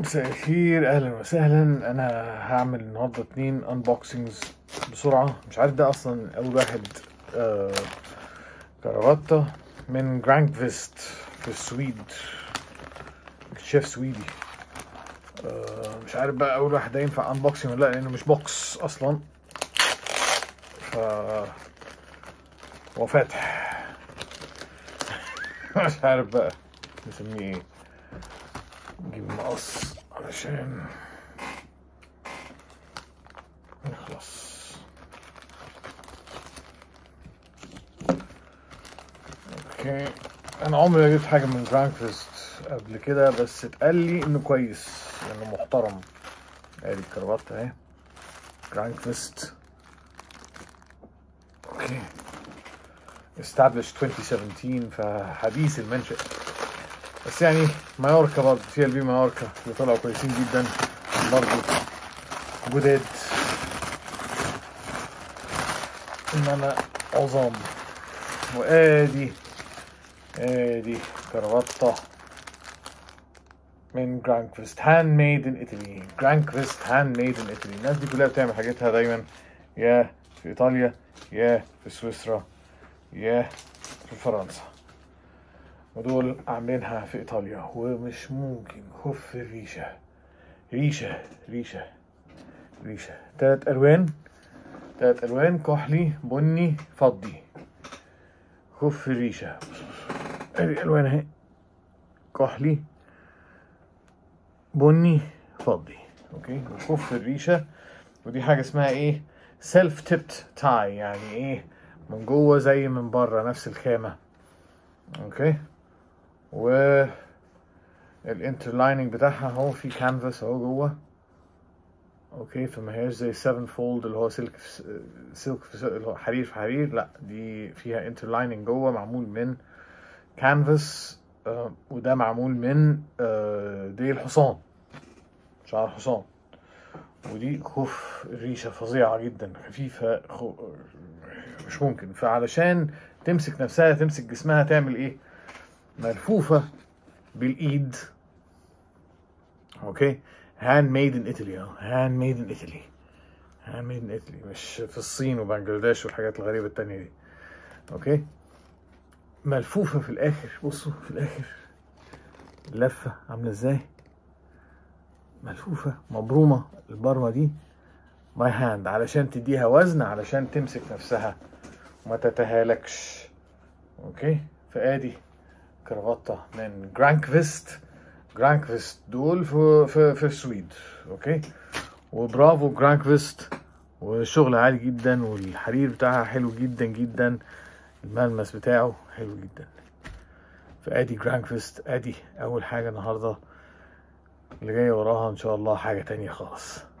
مساء الخير اهلا وسهلا انا هعمل النهارده اتنين انبوكسنجز بسرعه مش عارف ده اصلا اول واحد آه كرافتة من جرانك فيست في السويد شيف سويدي آه مش عارف بقى اول واحد ده ينفع انبوكسنج ولا لا لانه مش بوكس اصلا ف هو فاتح مش عارف بقى نسميه ايه نجيب مقص علشان نخلص اوكي انا عمري ما جبت حاجه من جرانكفيست قبل كده بس اتقال لي انه كويس انه محترم ادي الكرافات اهي جرانكفيست اوكي established 2017 فحديث المنشأ بس يعني مايوركا برضه سي ال بي مايوركا اللي طلعوا كويسين جدا برضه جداد انما عظام وادي ادي كرافتة من جرانكفيست هاند ميد ان ايطالي جرانكفيست هاند ميد ان ايطالي الناس دي كلها بتعمل حاجاتها دايما يا في ايطاليا يا في سويسرا يا في فرنسا ودول عاملينها في ايطاليا ومش ممكن خف الريشه ريشه ريشه ريشه تلات الوان تلات الوان كحلي بني فضي خف الريشه ادي الالوان اهي كحلي بني فضي اوكي وخف الريشه ودي حاجه اسمها ايه سيلف تيبت تاي يعني ايه من جوه زي من بره نفس الخامه اوكي و الانترلايننج بتاعها اهو في كانفاس اهو جوه اوكي فما هياش زي 7 فولد اللي هو سلك في سلك في اللي هو حرير في حرير لا دي فيها انترلايننج جوه معمول من كانفاس آه وده معمول من آه ديل حصان شعر حصان ودي خوف الريشه فظيعه جدا خفيفه خو... مش ممكن فعلشان تمسك نفسها تمسك جسمها تعمل ايه ملفوفة بالإيد أوكي هاند ميد إن إيطالي هاند ميد إن إيطالي هاند ميد إن إيطالي مش في الصين وبنجلاديش والحاجات الغريبة التانية دي أوكي ملفوفة في الآخر بصوا في الآخر اللفة عاملة إزاي ملفوفة مبرومة البرمة دي باي هاند علشان تديها وزن علشان تمسك نفسها وما تتهالكش أوكي فآدي كرافتة من جرانكفيست جرانكفيست دول في في في السويد اوكي وبرافو جرانكفيست وشغل عالي جدا والحرير بتاعها حلو جدا جدا الملمس بتاعه حلو جدا فادي جرانكفيست ادي اول حاجة النهاردة اللي جاية وراها ان شاء الله حاجة تانية خالص